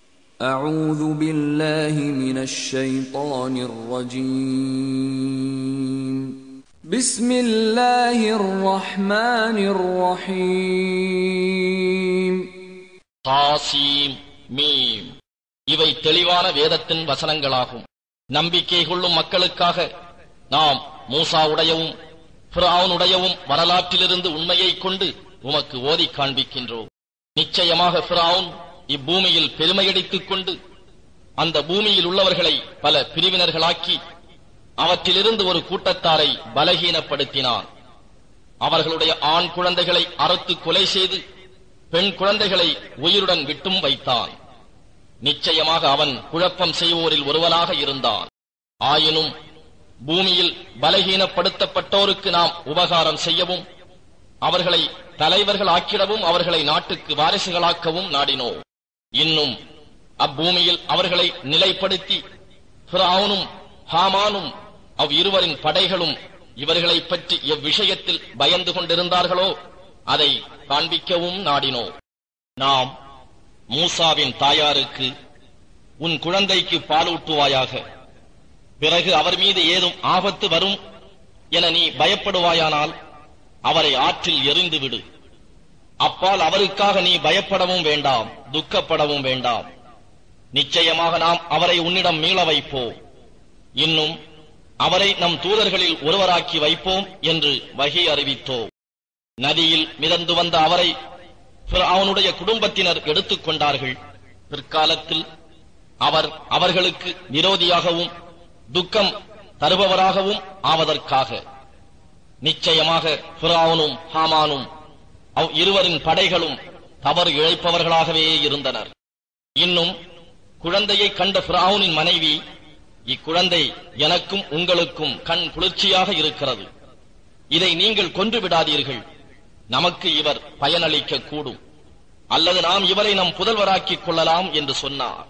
أعوذ بالله من الشيطان الرجيم بسم الله الرحمن الرحيم தாசீம் meme இவை தெளிவான வேதத்தின் வசனங்களாகும் நம்பிக்கை கொள்ளும் மக்களுக்காக நாம் மூசாவுடையவும் ஃபிரௌனுடையவும் வரலாற்றிலிருந்து உண்மையைக் கொண்டு உமக்கு ஓதிக் காண்பிக்கின்றோம் நிச்சயமாக ஃபிரௌன் இப்பூமியில் பெருமையடித்துக் கொண்டு அந்த பூமியில் உள்ளவர்களை பல பிரிவினர்களாக்கி அவற்றிலிருந்து ஒரு கூட்டத்தாரை பலகீனப்படுத்தினான் அவர்களுடைய ஆண் குழந்தைகளை அறுத்து கொலை செய்து பெண் குழந்தைகளை உயிருடன் விட்டும் வைத்தான் நிச்சயமாக அவன் குழப்பம் செய்வோரில் ஒருவனாக இருந்தான் ஆயினும் பூமியில் பலகீனப்படுத்தப்பட்டோருக்கு நாம் உபகாரம் செய்யவும் அவர்களை தலைவர்கள் ஆக்கிடவும் அவர்களை நாட்டுக்கு வாரிசுகளாக்கவும் நாடினோம் இன்னும் அப்பூமியில் அவர்களை நிலைப்படுத்தி ஃபிரௌனும் ஹாமானும் அவ் இருவரின் படைகளும் இவர்களைப் பற்றி எவ்விஷயத்தில் பயந்து கொண்டிருந்தார்களோ அதை காண்பிக்கவும் நாடினோம் நாம் மூசாவின் தாயாருக்கு உன் குழந்தைக்கு பாலூட்டுவாயாக பிறகு அவர் மீது ஏதும் ஆபத்து வரும் என நீ பயப்படுவாயானால் அவரை ஆற்றில் எறிந்து விடு அப்பால் அவருக்காக நீ பயப்படவும் வேண்டாம் துக்கப்படவும் வேண்டாம் நிச்சயமாக நாம் அவரை உன்னிடம் மீள வைப்போம் இன்னும் அவரை நம் தூதர்களில் ஒருவராக்கி வைப்போம் என்று வகி அறிவித்தோம் நதியில் மிதந்து வந்த அவரை அவனுடைய குடும்பத்தினர் எடுத்துக் கொண்டார்கள் பிற்காலத்தில் அவர் அவர்களுக்கு விரோதியாகவும் துக்கம் தருபவராகவும் ஆவதற்காக நிச்சயமாக ஃபிரௌனும் ஹாமானும் அவ் இருவரின் படைகளும் தவறு இழைப்பவர்களாகவே இருந்தனர் இன்னும் குழந்தையை கண்ட ஃபிரௌனின் மனைவி இக்குழந்தை எனக்கும் உங்களுக்கும் கண் குளிர்ச்சியாக இருக்கிறது இதை நீங்கள் கொன்று விடாதீர்கள் நமக்கு இவர் பயனளிக்க கூடும் அல்லது நாம் இவரை நம் புதல்வராக்கிக் கொள்ளலாம் என்று சொன்னார்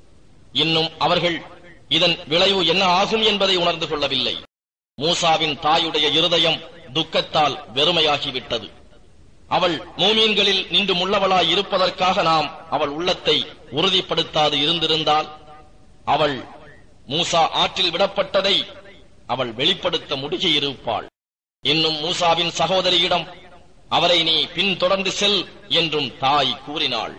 இன்னும் அவர்கள் இதன் விளைவு என்ன ஆகும் என்பதை உணர்ந்து கொள்ளவில்லை மூசாவின் தாயுடைய இருதயம் துக்கத்தால் வெறுமையாகிவிட்டது அவள் மூமீன்களில் நின்று முள்ளவளாய் இருப்பதற்காக நாம் அவள் உள்ளத்தை உறுதிப்படுத்தாது இருந்திருந்தால் அவள் மூசா ஆற்றில் விடப்பட்டதை அவள் வெளிப்படுத்த முடிகியிருப்பாள் இன்னும் மூசாவின் சகோதரியிடம் அவரை நீ பின்தொடர்ந்து செல் என்றும் தாய் கூறினாள்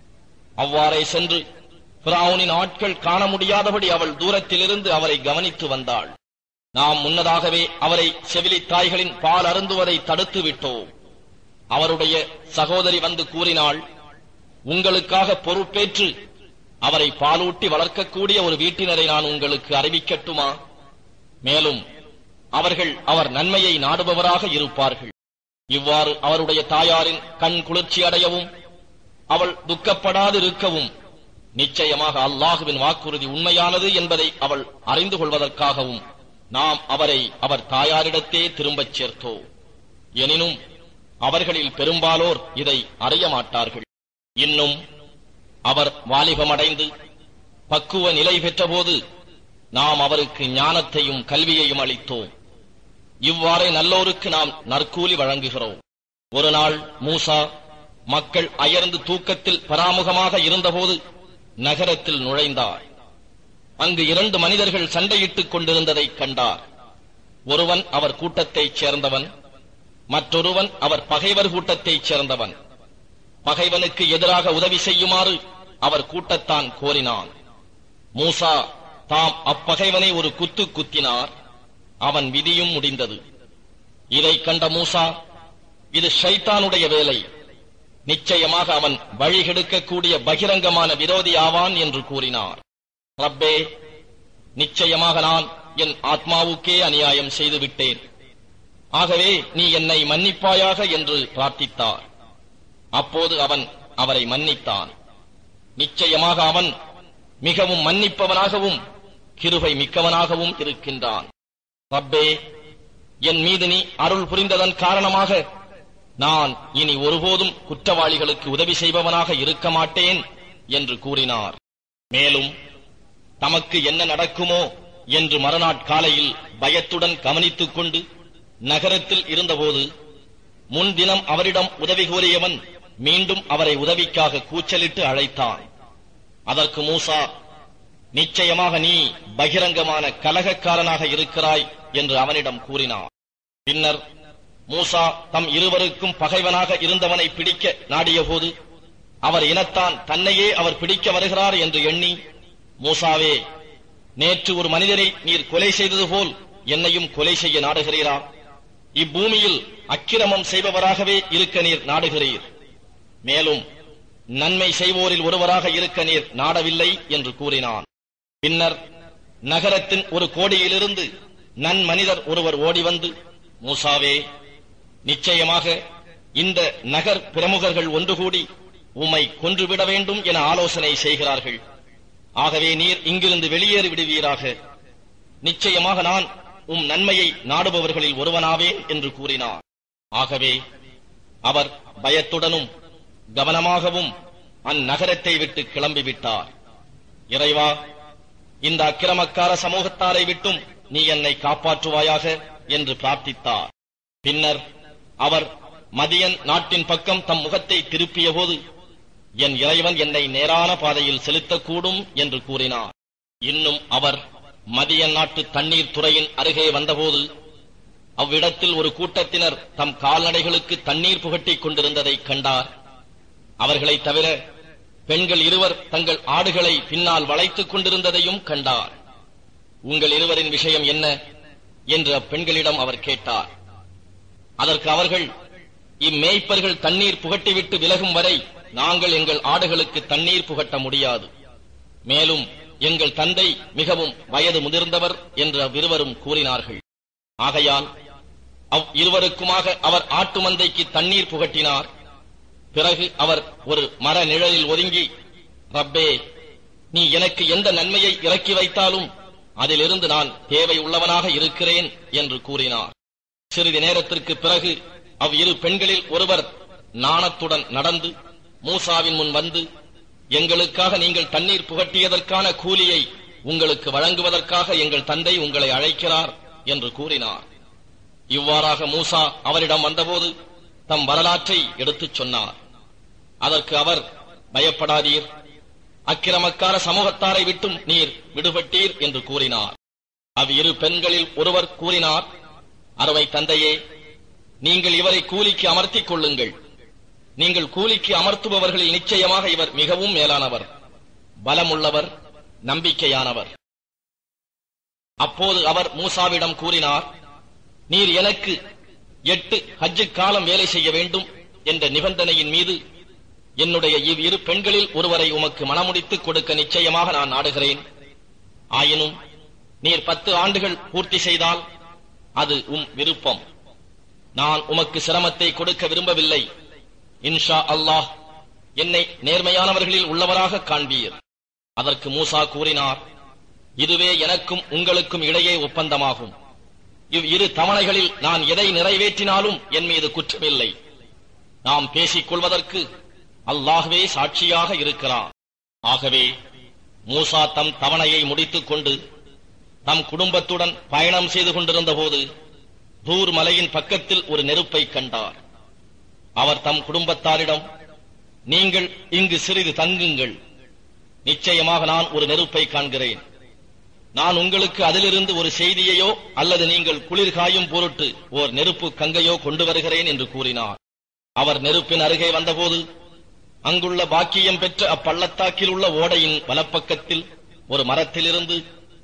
அவ்வாறே சென்று பிராவுனின் ஆட்கள் காண முடியாதபடி அவள் தூரத்திலிருந்து அவரை கவனித்து வந்தாள் நாம் முன்னதாகவே அவரை செவிலி தாய்களின் பால் அருந்துவதை தடுத்து விட்டோம் அவருடைய சகோதரி வந்து கூறினாள் உங்களுக்காக பொறுப்பேற்று அவரை பாலூட்டி வளர்க்கக்கூடிய ஒரு வீட்டினரை நான் உங்களுக்கு அறிவிக்கட்டுமா மேலும் அவர்கள் அவர் நன்மையை நாடுபவராக இருப்பார்கள் இவ்வாறு அவருடைய தாயாரின் கண் குளிர்ச்சி அடையவும் அவள் துக்கப்படாது இருக்கவும் நிச்சயமாக அல்லாஹுவின் வாக்குறுதி உண்மையானது என்பதை அவள் அறிந்து கொள்வதற்காகவும் நாம் அவரை அவர் தாயாரிடத்தே திரும்பச் சேர்த்தோம் எனினும் அவர்களில் பெரும்பாலோர் இதை அறிய மாட்டார்கள் இன்னும் அவர் வாலிபமடைந்து பக்குவ நிலை பெற்றபோது நாம் அவருக்கு ஞானத்தையும் கல்வியையும் அளித்தோம் இவ்வாறே நல்லோருக்கு நாம் நற்கூலி வழங்குகிறோம் ஒரு நாள் மூசா மக்கள் அயர்ந்து தூக்கத்தில் பராமுகமாக இருந்தபோது நகரத்தில் நுழைந்தார் அங்கு இரண்டு மனிதர்கள் சண்டையிட்டுக் கொண்டிருந்ததைக் கண்டார் ஒருவன் அவர் கூட்டத்தைச் சேர்ந்தவன் மற்றொருவன் அவர் பகைவர் கூட்டத்தைச் சேர்ந்தவன் பகைவனுக்கு எதிராக உதவி செய்யுமாறு அவர் கூட்டத்தான் கோரினான் மூசா தாம் அப்பகைவனை ஒரு குத்து குத்தினார் அவன் விதியும் முடிந்தது இதை கண்ட மூசா இது ஷைத்தானுடைய வேலை நிச்சயமாக அவன் வழிகெடுக்கக்கூடிய பகிரங்கமான விரோதி ஆவான் என்று கூறினார் ரப்பே நிச்சயமாக நான் என் ஆத்மாவுக்கே அநியாயம் செய்துவிட்டேன் ஆகவே நீ என்னை மன்னிப்பாயாக என்று பிரார்த்தித்தார் அப்போது அவன் அவரை மன்னித்தான் நிச்சயமாக அவன் மிகவும் மன்னிப்பவனாகவும் கிருபை மிக்கவனாகவும் இருக்கின்றான் ரப்பே என் மீது நீ அருள் புரிந்ததன் காரணமாக நான் இனி ஒருபோதும் குற்றவாளிகளுக்கு உதவி செய்பவனாக இருக்க மாட்டேன் என்று கூறினார் மேலும் தமக்கு என்ன நடக்குமோ என்று மறுநாட்காலையில் பயத்துடன் கவனித்துக் கொண்டு நகரத்தில் இருந்தபோது முன்தினம் அவரிடம் உதவி கோரியவன் மீண்டும் அவரை உதவிக்காக கூச்சலிட்டு அழைத்தான் அதற்கு மூசா நிச்சயமாக நீ பகிரங்கமான கலகக்காரனாக இருக்கிறாய் என்று அவனிடம் கூறினார் பின்னர் மூசா தம் இருவருக்கும் பகைவனாக இருந்தவனை பிடிக்க நாடியபோது அவர் இனத்தான் தன்னையே அவர் பிடிக்க வருகிறார் என்று எண்ணி மூசாவே நேற்று ஒரு மனிதரை நீர் கொலை செய்தது போல் என்னையும் கொலை செய்ய நாடுகிறீரா இப்பூமியில் அக்கிரமம் செய்பவராகவே இருக்க நீர் நாடுகிறீர் மேலும் நன்மை செய்வோரில் ஒருவராக இருக்க நீர் நாடவில்லை என்று கூறினான் பின்னர் நகரத்தின் ஒரு கோடியிலிருந்து நன்மனிதர் ஒருவர் ஓடி வந்து மூசாவே நிச்சயமாக இந்த நகர் பிரமுகர்கள் ஒன்று கூடி உம்மை கொன்றுவிட வேண்டும் என ஆலோசனை செய்கிறார்கள் ஆகவே நீர் இங்கிருந்து வெளியேறி விடுவீராக நிச்சயமாக நான் உம் நன்மையை நாடுபவர்களில் ஒருவனாவேன் என்று கூறினார் ஆகவே அவர் பயத்துடனும் கவனமாகவும் அந்நகரத்தை விட்டு கிளம்பிவிட்டார் இறைவா இந்த அக்கிரமக்கார சமூகத்தாரை விட்டும் நீ என்னை காப்பாற்றுவாயாக என்று பிரார்த்தித்தார் பின்னர் அவர் மதியன் நாட்டின் பக்கம் தம் முகத்தை திருப்பிய போது என் இறைவன் என்னை நேரான பாதையில் செலுத்தக்கூடும் என்று கூறினார் இன்னும் அவர் மதியன் நாட்டு தண்ணீர் துறையின் அருகே வந்தபோது அவ்விடத்தில் ஒரு கூட்டத்தினர் தம் கால்நடைகளுக்கு தண்ணீர் புகட்டிக் கொண்டிருந்ததை கண்டார் அவர்களைத் தவிர பெண்கள் இருவர் தங்கள் ஆடுகளை பின்னால் வளைத்துக் கொண்டிருந்ததையும் கண்டார் உங்கள் இருவரின் விஷயம் என்ன என்று அப்பெண்களிடம் அவர் கேட்டார் அதற்கு அவர்கள் இம்மேய்ப்பர்கள் தண்ணீர் புகட்டிவிட்டு விலகும் வரை நாங்கள் எங்கள் ஆடுகளுக்கு தண்ணீர் புகட்ட முடியாது மேலும் எங்கள் தந்தை மிகவும் வயது முதிர்ந்தவர் என்று அவ்விருவரும் கூறினார்கள் ஆகையால் அவ் இருவருக்குமாக அவர் ஆட்டு மந்தைக்கு தண்ணீர் புகட்டினார் பிறகு அவர் ஒரு மர நிழலில் ஒதுங்கி ரப்பே நீ எனக்கு எந்த நன்மையை இறக்கி வைத்தாலும் அதிலிருந்து நான் தேவை உள்ளவனாக இருக்கிறேன் என்று கூறினார் சிறிது நேரத்திற்கு பிறகு அவ் இரு பெண்களில் ஒருவர் நாணத்துடன் நடந்து மூசாவின் முன் வந்து எங்களுக்காக நீங்கள் தண்ணீர் புகட்டியதற்கான கூலியை உங்களுக்கு வழங்குவதற்காக எங்கள் தந்தை உங்களை அழைக்கிறார் என்று கூறினார் இவ்வாறாக மூசா அவரிடம் வந்தபோது தம் வரலாற்றை எடுத்துச் சொன்னார் அதற்கு அவர் பயப்படாதீர் அக்கிரமக்கார சமூகத்தாரை விட்டும் நீர் விடுபட்டீர் என்று கூறினார் அவ் இரு பெண்களில் ஒருவர் கூறினார் அறுவை தந்தையே நீங்கள் இவரை கூலிக்கு அமர்த்திக் கொள்ளுங்கள் நீங்கள் கூலிக்கு அமர்த்துபவர்களில் நிச்சயமாக இவர் மிகவும் மேலானவர் பலமுள்ளவர் நம்பிக்கையானவர் அப்போது அவர் மூசாவிடம் கூறினார் நீர் எனக்கு எட்டு ஹஜ்ஜு காலம் வேலை செய்ய வேண்டும் என்ற நிபந்தனையின் மீது என்னுடைய இவ் இரு பெண்களில் ஒருவரை உமக்கு மனமுடித்துக் கொடுக்க நிச்சயமாக நான் நாடுகிறேன் ஆயினும் நீர் பத்து ஆண்டுகள் பூர்த்தி செய்தால் அது உம் விருப்பம் நான் உமக்கு சிரமத்தை கொடுக்க விரும்பவில்லை இன்ஷா அல்லாஹ் என்னை நேர்மையானவர்களில் உள்ளவராக காண்பீர் அதற்கு மூசா கூறினார் இதுவே எனக்கும் உங்களுக்கும் இடையே ஒப்பந்தமாகும் இவ் இரு தவணைகளில் நான் எதை நிறைவேற்றினாலும் என் மீது குற்றமில்லை நாம் பேசிக் கொள்வதற்கு அல்லாஹ்வே சாட்சியாக இருக்கிறார் ஆகவே மூசா தம் தவணையை முடித்துக் கொண்டு தம் குடும்பத்துடன் பயணம் செய்து கொண்டிருந்த போது தூர் மலையின் பக்கத்தில் ஒரு நெருப்பை கண்டார் அவர் தம் குடும்பத்தாரிடம் நீங்கள் இங்கு சிறிது தங்குங்கள் நிச்சயமாக நான் ஒரு நெருப்பை காண்கிறேன் நான் உங்களுக்கு அதிலிருந்து ஒரு செய்தியையோ அல்லது நீங்கள் குளிர் காயும் பொருட்டு ஓர் நெருப்பு கங்கையோ கொண்டு வருகிறேன் என்று கூறினார் அவர் நெருப்பின் அருகே வந்தபோது அங்குள்ள பாக்கியம் பெற்ற அப்பள்ளத்தாக்கில் உள்ள ஓடையின் வலப்பக்கத்தில் ஒரு மரத்திலிருந்து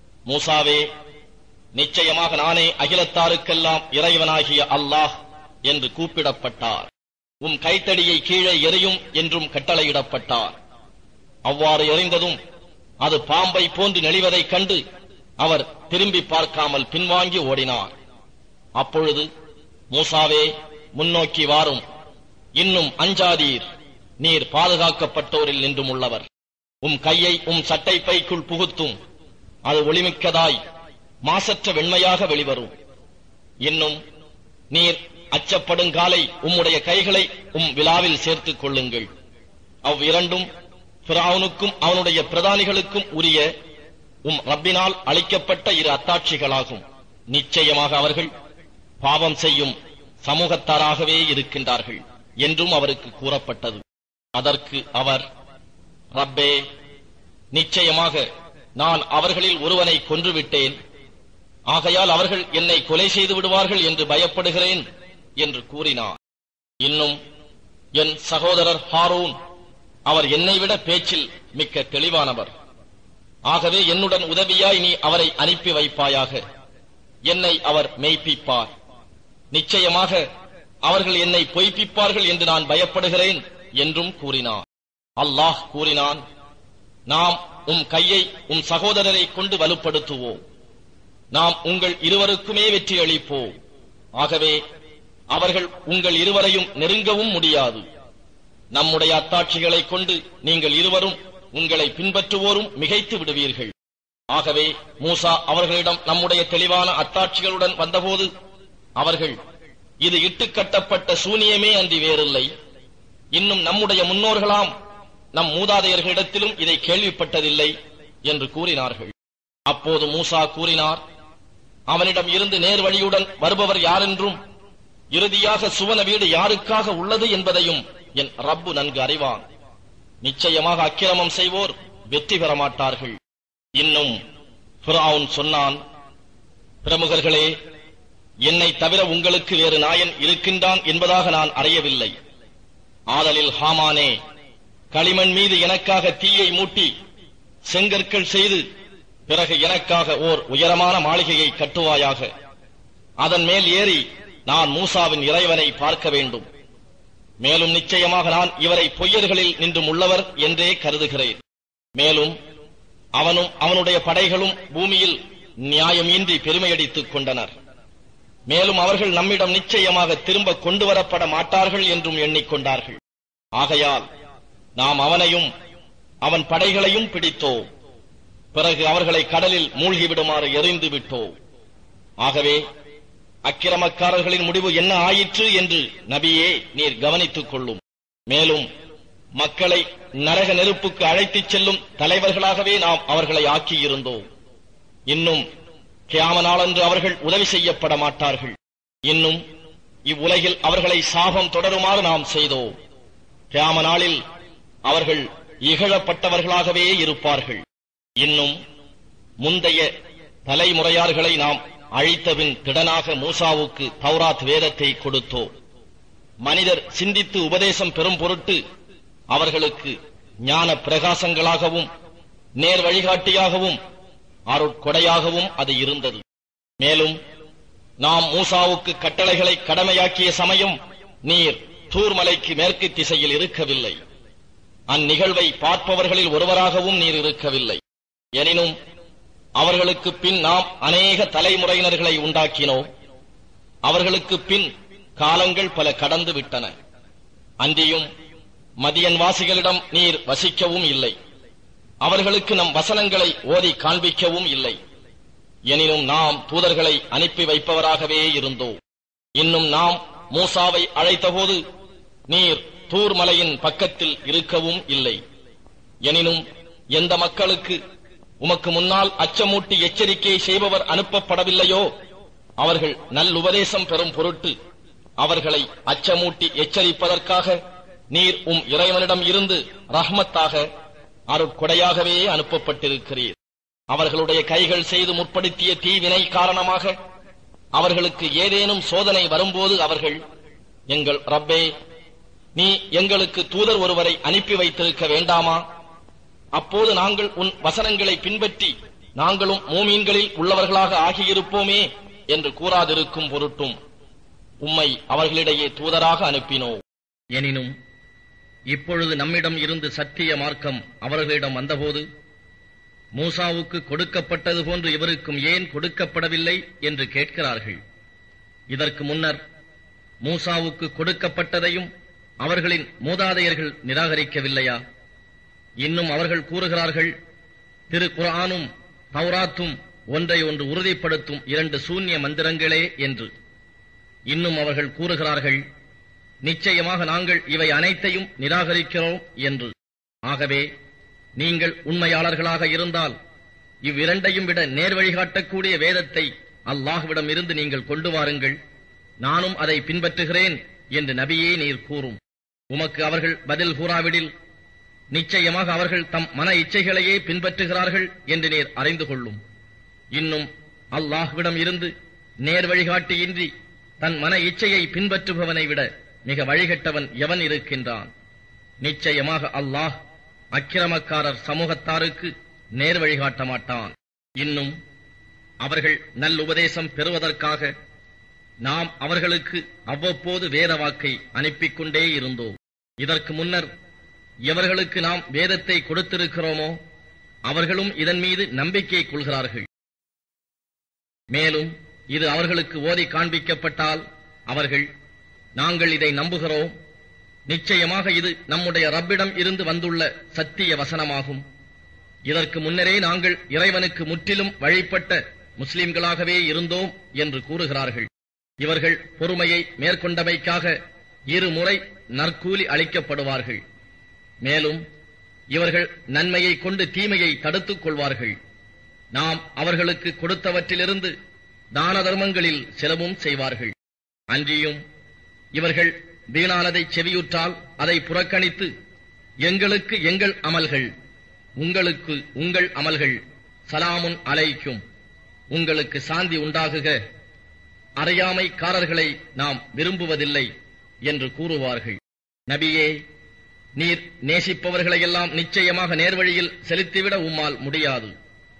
மூசாவே நிச்சயமாக நானே அகிலத்தாருக்கெல்லாம் இறைவனாகிய அல்லாஹ் என்று கூப்பிடப்பட்டார் உம் கைத்தடியை கீழே எறியும் என்றும் கட்டளையிடப்பட்டார் அவ்வாறு எறிந்ததும் அது பாம்பை போன்று நெளிவதைக் கண்டு அவர் திரும்பி பார்க்காமல் பின்வாங்கி ஓடினார் அப்பொழுது மூசாவே முன்னோக்கி வாரும் இன்னும் அஞ்சாதீர் நீர் பாதுகாக்கப்பட்டோரில் நின்றும் உள்ளவர் உம் கையை உம் சட்டை பைக்குள் புகுத்தும் அது ஒளிமிக்கதாய் மாசற்ற வெண்மையாக வெளிவரும் இன்னும் நீர் அச்சப்படுங்காலை உம்முடைய கைகளை உம் விழாவில் சேர்த்துக் கொள்ளுங்கள் அவ்விரண்டும் பிராவுனுக்கும் அவனுடைய பிரதானிகளுக்கும் உரிய உம் ரப்பினால் அளிக்கப்பட்ட இரு அத்தாட்சிகளாகும் நிச்சயமாக அவர்கள் பாவம் செய்யும் சமூகத்தாராகவே இருக்கின்றார்கள் என்றும் அவருக்கு கூறப்பட்டது அதற்கு அவர் ரப்பே நிச்சயமாக நான் அவர்களில் ஒருவனை கொன்றுவிட்டேன் ஆகையால் அவர்கள் என்னை கொலை செய்து விடுவார்கள் என்று பயப்படுகிறேன் என்று கூறினார் இன்னும் என் சகோதரர் ஹாரூன் அவர் என்னை விட பேச்சில் மிக்க தெளிவானவர் ஆகவே என்னுடன் உதவியாய் நீ அவரை அனுப்பி வைப்பாயாக என்னை அவர் மெய்ப்பிப்பார் நிச்சயமாக அவர்கள் என்னை பொய்ப்பிப்பார்கள் என்று நான் பயப்படுகிறேன் என்றும் கூறினார் அல்லாஹ் கூறினான் நாம் உம் கையை உம் சகோதரரை கொண்டு வலுப்படுத்துவோம் நாம் உங்கள் இருவருக்குமே வெற்றி அளிப்போம் ஆகவே அவர்கள் உங்கள் இருவரையும் நெருங்கவும் முடியாது நம்முடைய அத்தாட்சிகளை கொண்டு நீங்கள் இருவரும் உங்களை பின்பற்றுவோரும் மிகைத்து விடுவீர்கள் ஆகவே மூசா அவர்களிடம் நம்முடைய தெளிவான அத்தாட்சிகளுடன் வந்தபோது அவர்கள் இது இட்டுக்கட்டப்பட்ட சூனியமே அன்றி வேறில்லை இன்னும் நம்முடைய முன்னோர்களாம் நம் மூதாதையர்களிடத்திலும் இதை கேள்விப்பட்டதில்லை என்று கூறினார்கள் அப்போது மூசா கூறினார் அவனிடம் இருந்து நேர் வழியுடன் வருபவர் யாரென்றும் இறுதியாக சுவன வீடு யாருக்காக உள்ளது என்பதையும் என் ரப்பு நன்கு அறிவான் நிச்சயமாக அக்கிரமம் செய்வோர் வெற்றி பெற மாட்டார்கள் இன்னும் ஃபிரௌன் சொன்னான் பிரமுகர்களே என்னை தவிர உங்களுக்கு வேறு நாயன் இருக்கின்றான் என்பதாக நான் அறியவில்லை ஆதலில் ஹாமானே களிமண் மீது எனக்காக தீயை மூட்டி செங்கற்கள் செய்து பிறகு எனக்காக ஓர் உயரமான மாளிகையை கட்டுவாயாக அதன் மேல் ஏறி நான் மூசாவின் இறைவனை பார்க்க வேண்டும் மேலும் நிச்சயமாக நான் இவரை பொய்யர்களில் நின்றும் உள்ளவர் என்றே கருதுகிறேன் மேலும் அவனும் அவனுடைய படைகளும் பூமியில் நியாயமின்றி பெருமையடித்துக் கொண்டனர் மேலும் அவர்கள் நம்மிடம் நிச்சயமாக திரும்ப கொண்டு வரப்பட மாட்டார்கள் என்றும் எண்ணிக்கொண்டார்கள் ஆகையால் நாம் அவனையும் அவன் படைகளையும் பிடித்தோம் பிறகு அவர்களை கடலில் மூழ்கிவிடுமாறு எறிந்து விட்டோம் ஆகவே அக்கிரமக்காரர்களின் முடிவு என்ன ஆயிற்று என்று நபியே நீர் கவனித்துக் கொள்ளும் மேலும் மக்களை நரக நெருப்புக்கு அழைத்துச் செல்லும் தலைவர்களாகவே நாம் அவர்களை ஆக்கியிருந்தோம் இன்னும் கியாம நாளன்று அவர்கள் உதவி செய்யப்பட மாட்டார்கள் இன்னும் இவ்வுலகில் அவர்களை சாபம் தொடருமாறு நாம் செய்தோம் கியாம நாளில் அவர்கள் இகழப்பட்டவர்களாகவே இருப்பார்கள் இன்னும் முந்தைய தலைமுறையார்களை நாம் அழித்தபின் திடனாக மூசாவுக்கு தௌராத் வேதத்தை கொடுத்தோம் மனிதர் சிந்தித்து உபதேசம் பெறும் பொருட்டு அவர்களுக்கு ஞான பிரகாசங்களாகவும் நேர் வழிகாட்டியாகவும் அருட்கொடையாகவும் அது இருந்தது மேலும் நாம் மூசாவுக்கு கட்டளைகளை கடமையாக்கிய சமயம் நீர் தூர்மலைக்கு மேற்கு திசையில் இருக்கவில்லை அந்நிகழ்வை பார்ப்பவர்களில் ஒருவராகவும் நீர் இருக்கவில்லை எனினும் அவர்களுக்கு பின் நாம் அநேக தலைமுறையினர்களை உண்டாக்கினோம் அவர்களுக்கு பின் காலங்கள் பல கடந்து விட்டன அன்றியும் மதியன் வாசிகளிடம் நீர் வசிக்கவும் இல்லை அவர்களுக்கு நம் வசனங்களை ஓதி காண்பிக்கவும் இல்லை எனினும் நாம் தூதர்களை அனுப்பி வைப்பவராகவே இருந்தோம் இன்னும் நாம் மூசாவை அழைத்தபோது நீர் தூர் மலையின் பக்கத்தில் இருக்கவும் இல்லை எனினும் எந்த மக்களுக்கு உமக்கு முன்னால் அச்சமூட்டி எச்சரிக்கை செய்பவர் அனுப்பப்படவில்லையோ அவர்கள் நல்லுபதேசம் பெறும் பொருட்டு அவர்களை அச்சமூட்டி எச்சரிப்பதற்காக நீர் உம் இறைவனிடம் இருந்து ரஹ்மத்தாக அருட்கொடையாகவே அனுப்பப்பட்டிருக்கிறீர் அவர்களுடைய கைகள் செய்து முற்படுத்திய தீவினை காரணமாக அவர்களுக்கு ஏதேனும் சோதனை வரும்போது அவர்கள் எங்கள் ரப்பே நீ எங்களுக்கு தூதர் ஒருவரை அனுப்பி வைத்திருக்க வேண்டாமா அப்போது நாங்கள் உன் வசனங்களை பின்பற்றி நாங்களும் மூமீன்களில் உள்ளவர்களாக ஆகியிருப்போமே என்று கூறாதிருக்கும் பொருட்டும் உம்மை அவர்களிடையே தூதராக அனுப்பினோ எனினும் இப்பொழுது நம்மிடம் இருந்து சத்திய மார்க்கம் அவர்களிடம் வந்தபோது மூசாவுக்கு கொடுக்கப்பட்டது போன்று இவருக்கும் ஏன் கொடுக்கப்படவில்லை என்று கேட்கிறார்கள் இதற்கு முன்னர் மூசாவுக்கு கொடுக்கப்பட்டதையும் அவர்களின் மூதாதையர்கள் நிராகரிக்கவில்லையா இன்னும் அவர்கள் கூறுகிறார்கள் திரு குர்ஆனும் தௌராத்தும் ஒன்றை ஒன்று உறுதிப்படுத்தும் இரண்டு சூன்ய மந்திரங்களே என்று இன்னும் அவர்கள் கூறுகிறார்கள் நிச்சயமாக நாங்கள் இவை அனைத்தையும் நிராகரிக்கிறோம் என்று ஆகவே நீங்கள் உண்மையாளர்களாக இருந்தால் இவ்விரண்டையும் விட நேர் வழிகாட்டக்கூடிய வேதத்தை அல்லாஹ்விடம் இருந்து நீங்கள் கொண்டு வாருங்கள் நானும் அதை பின்பற்றுகிறேன் என்று நபியே நீர் கூறும் உமக்கு அவர்கள் பதில் கூறாவிடில் நிச்சயமாக அவர்கள் தம் மன இச்சைகளையே பின்பற்றுகிறார்கள் என்று நேர் அறிந்து கொள்ளும் இன்னும் அல்லாஹ்விடம் இருந்து நேர் வழிகாட்டியின்றி தன் மன இச்சையை பின்பற்றுபவனை விட மிக வழிகட்டவன் எவன் இருக்கின்றான் நிச்சயமாக அல்லாஹ் அக்கிரமக்காரர் சமூகத்தாருக்கு நேர் வழிகாட்ட மாட்டான் இன்னும் அவர்கள் நல்லுபதேசம் பெறுவதற்காக நாம் அவர்களுக்கு அவ்வப்போது வேத வாக்கை அனுப்பிக் கொண்டே இருந்தோம் இதற்கு முன்னர் எவர்களுக்கு நாம் வேதத்தை கொடுத்திருக்கிறோமோ அவர்களும் இதன் மீது நம்பிக்கை கொள்கிறார்கள் மேலும் இது அவர்களுக்கு ஓதி காண்பிக்கப்பட்டால் அவர்கள் நாங்கள் இதை நம்புகிறோம் நிச்சயமாக இது நம்முடைய ரப்பிடம் இருந்து வந்துள்ள சத்திய வசனமாகும் இதற்கு முன்னரே நாங்கள் இறைவனுக்கு முற்றிலும் வழிபட்ட முஸ்லிம்களாகவே இருந்தோம் என்று கூறுகிறார்கள் இவர்கள் பொறுமையை மேற்கொண்டமைக்காக இருமுறை நற்கூலி அளிக்கப்படுவார்கள் மேலும் இவர்கள் நன்மையை கொண்டு தீமையை தடுத்துக் கொள்வார்கள் நாம் அவர்களுக்கு கொடுத்தவற்றிலிருந்து தான தர்மங்களில் செலவும் செய்வார்கள் அன்றியும் இவர்கள் வீணானதை செவியுற்றால் அதை புறக்கணித்து எங்களுக்கு எங்கள் அமல்கள் உங்களுக்கு உங்கள் அமல்கள் சலாமுன் அலைக்கும் உங்களுக்கு சாந்தி உண்டாகுக அறியாமைக்காரர்களை நாம் விரும்புவதில்லை என்று கூறுவார்கள் நபியே நீர் நேசிப்பவர்களையெல்லாம் நிச்சயமாக நேர்வழியில் செலுத்திவிட உம்மால் முடியாது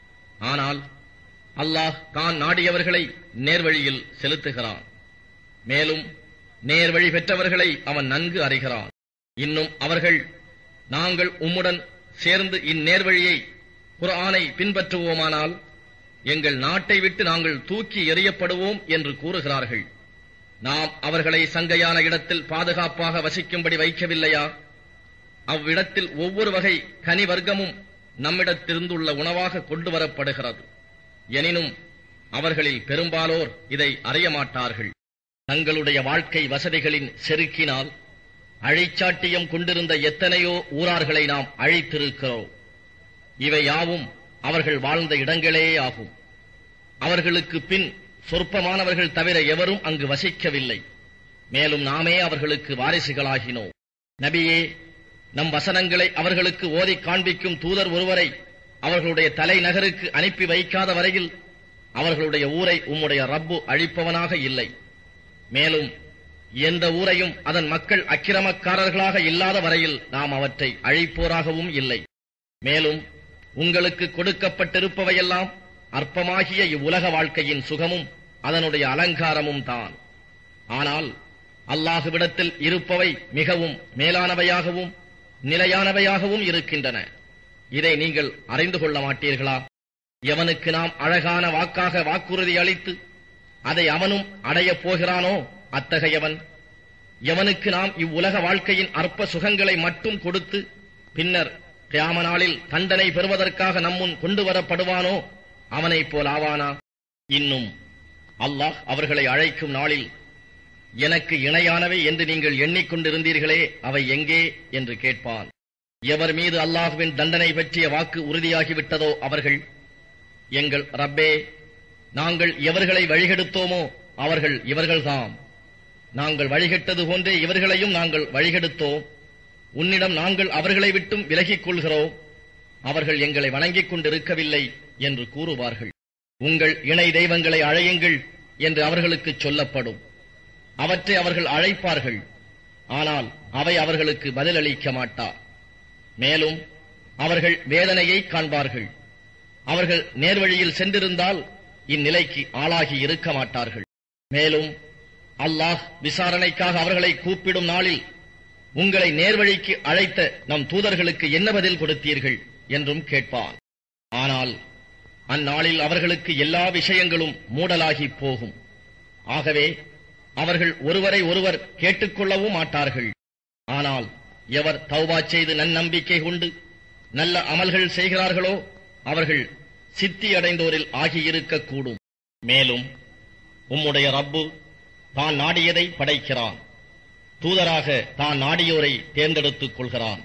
ஆனால் அல்லாஹ் தான் நாடியவர்களை நேர்வழியில் செலுத்துகிறான் மேலும் நேர்வழி பெற்றவர்களை அவன் நன்கு அறிகிறான் இன்னும் அவர்கள் நாங்கள் உம்முடன் சேர்ந்து இந்நேர்வழியை குர்ஆனை பின்பற்றுவோமானால் எங்கள் நாட்டை விட்டு நாங்கள் தூக்கி எறியப்படுவோம் என்று கூறுகிறார்கள் நாம் அவர்களை சங்கையான இடத்தில் பாதுகாப்பாக வசிக்கும்படி வைக்கவில்லையா அவ்விடத்தில் ஒவ்வொரு வகை கனி வர்க்கமும் நம்மிடத்திருந்துள்ள உணவாக கொண்டு வரப்படுகிறது எனினும் அவர்களில் பெரும்பாலோர் இதை அறிய மாட்டார்கள் தங்களுடைய வாழ்க்கை வசதிகளின் செருக்கினால் அழிச்சாட்டியம் கொண்டிருந்த எத்தனையோ ஊரார்களை நாம் அழித்திருக்கிறோம் இவை யாவும் அவர்கள் வாழ்ந்த இடங்களே ஆகும் அவர்களுக்கு பின் சொற்பமானவர்கள் தவிர எவரும் அங்கு வசிக்கவில்லை மேலும் நாமே அவர்களுக்கு வாரிசுகளாகினோம் நபியே நம் வசனங்களை அவர்களுக்கு ஓதி காண்பிக்கும் தூதர் ஒருவரை அவர்களுடைய தலைநகருக்கு அனுப்பி வைக்காத வரையில் அவர்களுடைய ஊரை உம்முடைய ரப்பு அழிப்பவனாக இல்லை மேலும் எந்த ஊரையும் அதன் மக்கள் அக்கிரமக்காரர்களாக இல்லாத வரையில் நாம் அவற்றை அழிப்போராகவும் இல்லை மேலும் உங்களுக்கு கொடுக்கப்பட்டிருப்பவையெல்லாம் அற்பமாகிய இவ்வுலக வாழ்க்கையின் சுகமும் அதனுடைய அலங்காரமும் தான் ஆனால் அல்லாஹுவிடத்தில் இருப்பவை மிகவும் மேலானவையாகவும் நிலையானவையாகவும் இருக்கின்றன இதை நீங்கள் அறிந்து கொள்ள மாட்டீர்களா எவனுக்கு நாம் அழகான வாக்காக வாக்குறுதி அளித்து அதை அவனும் அடையப் போகிறானோ அத்தகையவன் எவனுக்கு நாம் இவ்வுலக வாழ்க்கையின் அற்ப சுகங்களை மட்டும் கொடுத்து பின்னர் கியாம நாளில் தண்டனை பெறுவதற்காக நம்முன் கொண்டு வரப்படுவானோ அவனைப் போல் ஆவானா இன்னும் அல்லாஹ் அவர்களை அழைக்கும் நாளில் எனக்கு இணையானவை என்று நீங்கள் எண்ணிக்கொண்டிருந்தீர்களே அவை எங்கே என்று கேட்பான் எவர் மீது அல்லாஹுவின் தண்டனை பற்றிய வாக்கு உறுதியாகிவிட்டதோ அவர்கள் எங்கள் ரப்பே நாங்கள் எவர்களை வழிகெடுத்தோமோ அவர்கள் இவர்கள்தாம் நாங்கள் வழிகெட்டது போன்றே இவர்களையும் நாங்கள் வழிகெடுத்தோம் உன்னிடம் நாங்கள் அவர்களை விட்டும் விலகிக் கொள்கிறோம் அவர்கள் எங்களை வணங்கிக் கொண்டிருக்கவில்லை என்று கூறுவார்கள் உங்கள் இணை தெய்வங்களை அழையுங்கள் என்று அவர்களுக்கு சொல்லப்படும் அவற்றை அவர்கள் அழைப்பார்கள் ஆனால் அவை அவர்களுக்கு பதிலளிக்க மாட்டா மேலும் அவர்கள் வேதனையை காண்பார்கள் அவர்கள் நேர்வழியில் சென்றிருந்தால் இந்நிலைக்கு ஆளாகி இருக்க மாட்டார்கள் மேலும் அல்லாஹ் விசாரணைக்காக அவர்களை கூப்பிடும் நாளில் உங்களை நேர்வழிக்கு அழைத்த நம் தூதர்களுக்கு என்ன பதில் கொடுத்தீர்கள் என்றும் கேட்பான் ஆனால் அந்நாளில் அவர்களுக்கு எல்லா விஷயங்களும் மூடலாகி போகும் ஆகவே அவர்கள் ஒருவரை ஒருவர் கேட்டுக்கொள்ளவும் மாட்டார்கள் ஆனால் எவர் தௌபா செய்து நன்னம்பிக்கை கொண்டு நல்ல அமல்கள் செய்கிறார்களோ அவர்கள் சித்தி அடைந்தோரில் ஆகியிருக்கக்கூடும் மேலும் உம்முடைய ரப்பு தான் நாடியதை படைக்கிறான் தூதராக தான் நாடியோரை தேர்ந்தெடுத்துக் கொள்கிறான்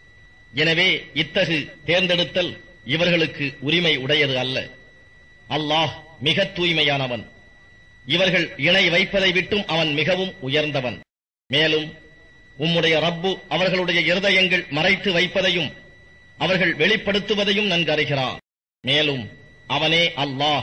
எனவே இத்தகு தேர்ந்தெடுத்தல் இவர்களுக்கு உரிமை உடையது அல்ல அல்லாஹ் மிக தூய்மையானவன் இவர்கள் இணை வைப்பதை விட்டும் அவன் மிகவும் உயர்ந்தவன் மேலும் உம்முடைய ரப்பு அவர்களுடைய இருதயங்கள் மறைத்து வைப்பதையும் அவர்கள் வெளிப்படுத்துவதையும் நன்கு அறிகிறான் மேலும் அவனே அல்லாஹ்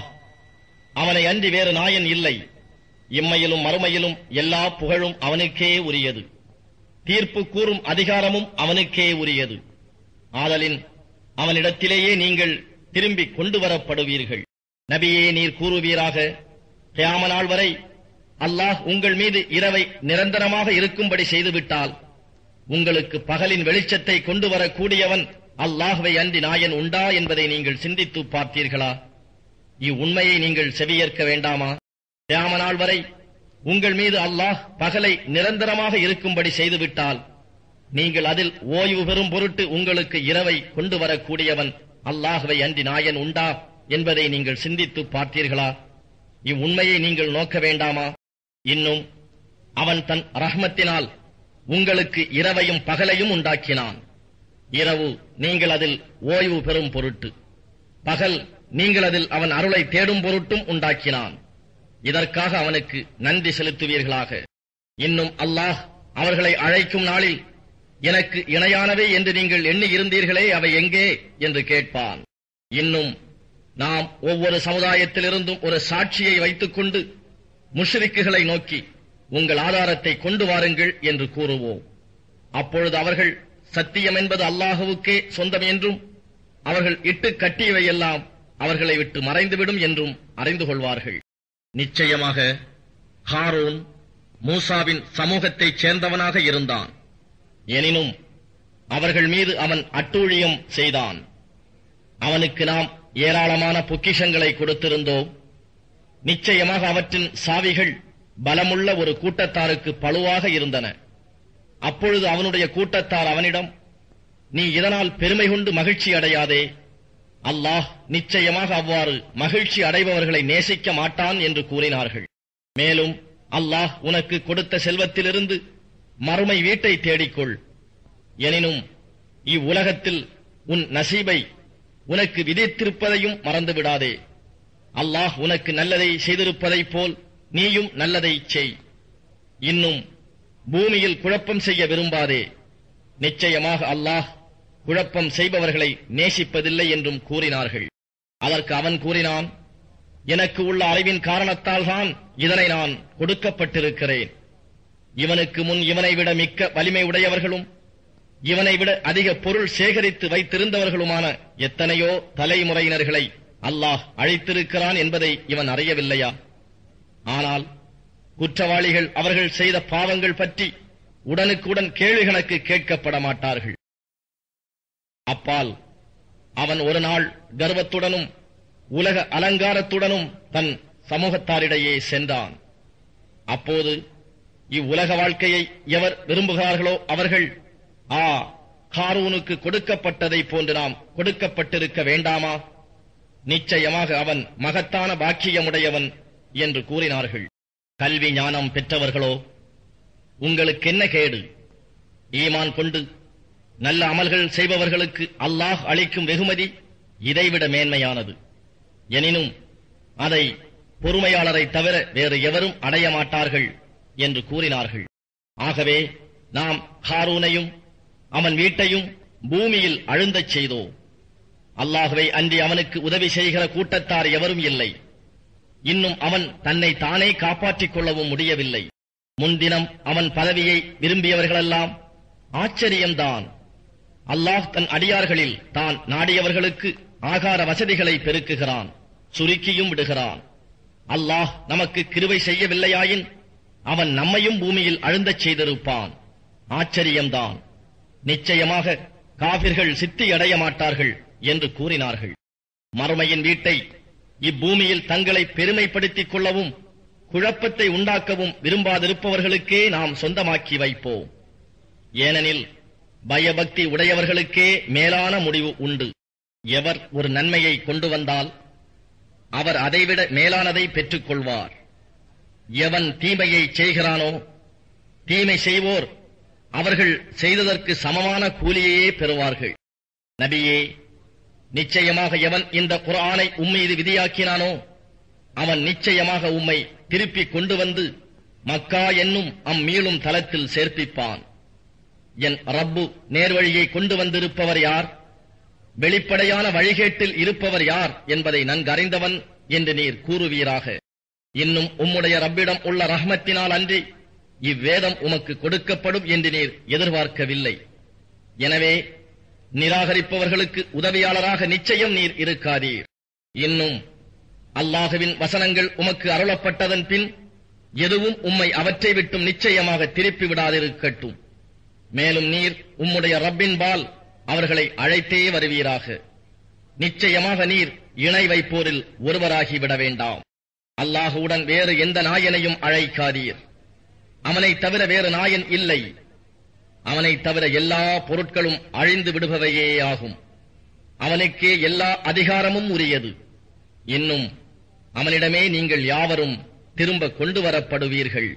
அவனை அன்றி வேறு நாயன் இல்லை இம்மையிலும் மறுமையிலும் எல்லா புகழும் அவனுக்கே உரியது தீர்ப்பு கூறும் அதிகாரமும் அவனுக்கே உரியது ஆதலின் அவனிடத்திலேயே நீங்கள் திரும்பி கொண்டு வரப்படுவீர்கள் நபியே நீர் கூறுவீராக கியாம நாள் வரை அல்லாஹ் உங்கள் மீது இரவை நிரந்தரமாக இருக்கும்படி செய்துவிட்டால் உங்களுக்கு பகலின் வெளிச்சத்தை கொண்டு வரக்கூடியவன் அல்லாஹ்வை அன்றி நாயன் உண்டா என்பதை நீங்கள் சிந்தித்து பார்த்தீர்களா இவ்வுண்மையை நீங்கள் செவியேற்க வேண்டாமா கியாம நாள் வரை உங்கள் மீது அல்லாஹ் பகலை நிரந்தரமாக இருக்கும்படி செய்துவிட்டால் நீங்கள் அதில் ஓய்வு பெறும் பொருட்டு உங்களுக்கு இரவை கொண்டு வரக்கூடியவன் அல்லாஹ்வை அன்றி நாயன் உண்டா என்பதை நீங்கள் சிந்தித்து பார்த்தீர்களா இவ்வுண்மையை நீங்கள் நோக்க வேண்டாமா இன்னும் அவன் தன் ரஹ்மத்தினால் உங்களுக்கு இரவையும் பகலையும் உண்டாக்கினான் இரவு நீங்கள் அதில் ஓய்வு பெறும் பொருட்டு பகல் நீங்கள் அதில் அவன் அருளை தேடும் பொருட்டும் உண்டாக்கினான் இதற்காக அவனுக்கு நன்றி செலுத்துவீர்களாக இன்னும் அல்லாஹ் அவர்களை அழைக்கும் நாளில் எனக்கு இணையானவை என்று நீங்கள் எண்ணி இருந்தீர்களே அவை எங்கே என்று கேட்பான் இன்னும் நாம் ஒவ்வொரு சமுதாயத்திலிருந்தும் ஒரு சாட்சியை வைத்துக்கொண்டு முஷ்ரிக்குகளை நோக்கி உங்கள் ஆதாரத்தை கொண்டு வாருங்கள் என்று கூறுவோம் அப்பொழுது அவர்கள் சத்தியம் என்பது அல்லாஹுவுக்கே சொந்தம் என்றும் அவர்கள் இட்டு கட்டியவையெல்லாம் அவர்களை விட்டு மறைந்துவிடும் என்றும் அறிந்து கொள்வார்கள் நிச்சயமாக ஹாரூன் மூசாவின் சமூகத்தைச் சேர்ந்தவனாக இருந்தான் எனினும் அவர்கள் மீது அவன் அட்டூழியம் செய்தான் அவனுக்கு நாம் ஏராளமான பொக்கிஷங்களை கொடுத்திருந்தோம் நிச்சயமாக அவற்றின் சாவிகள் பலமுள்ள ஒரு கூட்டத்தாருக்கு பழுவாக இருந்தன அப்பொழுது அவனுடைய கூட்டத்தார் அவனிடம் நீ இதனால் பெருமை கொண்டு மகிழ்ச்சி அடையாதே அல்லாஹ் நிச்சயமாக அவ்வாறு மகிழ்ச்சி அடைபவர்களை நேசிக்க மாட்டான் என்று கூறினார்கள் மேலும் அல்லாஹ் உனக்கு கொடுத்த செல்வத்திலிருந்து மறுமை வீட்டை தேடிக்கொள் எனினும் இவ்வுலகத்தில் உன் நசீபை உனக்கு விதித்திருப்பதையும் மறந்துவிடாதே அல்லாஹ் உனக்கு நல்லதை செய்திருப்பதைப் போல் நீயும் நல்லதை செய் இன்னும் பூமியில் குழப்பம் செய்ய விரும்பாதே நிச்சயமாக அல்லாஹ் குழப்பம் செய்பவர்களை நேசிப்பதில்லை என்றும் கூறினார்கள் அதற்கு அவன் கூறினான் எனக்கு உள்ள அறிவின் காரணத்தால் தான் இதனை நான் கொடுக்கப்பட்டிருக்கிறேன் இவனுக்கு முன் இவனை விட மிக்க வலிமை உடையவர்களும் இவனை விட அதிக பொருள் சேகரித்து வைத்திருந்தவர்களுமான எத்தனையோ தலைமுறையினர்களை அல்லாஹ் அழைத்திருக்கிறான் என்பதை இவன் அறியவில்லையா ஆனால் குற்றவாளிகள் அவர்கள் செய்த பாவங்கள் பற்றி உடனுக்குடன் கேள்வி கணக்கு கேட்கப்பட மாட்டார்கள் அப்பால் அவன் ஒரு நாள் கர்வத்துடனும் உலக அலங்காரத்துடனும் தன் சமூகத்தாரிடையே சென்றான் அப்போது இவ்வுலக வாழ்க்கையை எவர் விரும்புகிறார்களோ அவர்கள் ஆ ஹாரூனுக்கு கொடுக்கப்பட்டதைப் போன்று நாம் கொடுக்கப்பட்டிருக்க வேண்டாமா நிச்சயமாக அவன் மகத்தான பாக்கியமுடையவன் என்று கூறினார்கள் கல்வி ஞானம் பெற்றவர்களோ உங்களுக்கு என்ன கேடு ஈமான் கொண்டு நல்ல அமல்கள் செய்பவர்களுக்கு அல்லாஹ் அளிக்கும் வெகுமதி இதைவிட மேன்மையானது எனினும் அதை பொறுமையாளரை தவிர வேறு எவரும் அடைய மாட்டார்கள் என்று கூறினார்கள் ஆகவே நாம் ஹாரூனையும் அவன் வீட்டையும் பூமியில் அழுந்தச் செய்தோம் அல்லாஹுவை அன்றி அவனுக்கு உதவி செய்கிற கூட்டத்தார் எவரும் இல்லை இன்னும் அவன் தன்னை தானே காப்பாற்றிக் கொள்ளவும் முடியவில்லை முன்தினம் அவன் பதவியை விரும்பியவர்களெல்லாம் ஆச்சரியம்தான் அல்லாஹ் தன் அடியார்களில் தான் நாடியவர்களுக்கு ஆகார வசதிகளை பெருக்குகிறான் சுருக்கியும் விடுகிறான் அல்லாஹ் நமக்கு கிருவை செய்யவில்லையாயின் அவன் நம்மையும் பூமியில் அழுந்தச் செய்திருப்பான் ஆச்சரியம்தான் நிச்சயமாக காபிர்கள் சித்தி அடைய மாட்டார்கள் என்று கூறினார்கள் மறுமையின் வீட்டை இப்பூமியில் தங்களை பெருமைப்படுத்திக் கொள்ளவும் குழப்பத்தை உண்டாக்கவும் விரும்பாதிருப்பவர்களுக்கே நாம் சொந்தமாக்கி வைப்போம் ஏனெனில் பயபக்தி உடையவர்களுக்கே மேலான முடிவு உண்டு எவர் ஒரு நன்மையை கொண்டு வந்தால் அவர் அதைவிட மேலானதை பெற்றுக் கொள்வார் எவன் தீமையை செய்கிறானோ தீமை செய்வோர் அவர்கள் செய்ததற்கு சமமான கூலியையே பெறுவார்கள் நபியே நிச்சயமாக எவன் இந்த குர்ஆனை உம்மீது விதியாக்கினானோ அவன் நிச்சயமாக உம்மை திருப்பிக் கொண்டு வந்து மக்கா என்னும் அம்மீளும் தலத்தில் சேர்ப்பிப்பான் என் ரப்பு நேர்வழியை கொண்டு வந்திருப்பவர் யார் வெளிப்படையான வழிகேட்டில் இருப்பவர் யார் என்பதை நன்கறிந்தவன் என்று நீர் கூறுவீராக இன்னும் உம்முடைய ரப்பிடம் உள்ள ரஹ்மத்தினால் அன்றி இவ்வேதம் உமக்கு கொடுக்கப்படும் என்று நீர் எதிர்பார்க்கவில்லை எனவே நிராகரிப்பவர்களுக்கு உதவியாளராக நிச்சயம் நீர் இருக்காதீர் இன்னும் அல்லாஹுவின் வசனங்கள் உமக்கு அருளப்பட்டதன் பின் எதுவும் உம்மை அவற்றை விட்டும் நிச்சயமாக திருப்பி விடாதிருக்கட்டும் மேலும் நீர் உம்முடைய ரப்பின்பால் அவர்களை அழைத்தே வருவீராக நிச்சயமாக நீர் இணை வைப்போரில் ஒருவராகிவிட வேண்டாம் அல்லாஹுவுடன் வேறு எந்த நாயனையும் அழைக்காதீர் அவனை தவிர வேறு நாயன் இல்லை அவனை தவிர எல்லா பொருட்களும் அழிந்து விடுபவையே ஆகும் அவனுக்கே எல்லா அதிகாரமும் உரியது இன்னும் அவனிடமே நீங்கள் யாவரும் திரும்ப கொண்டு வரப்படுவீர்கள்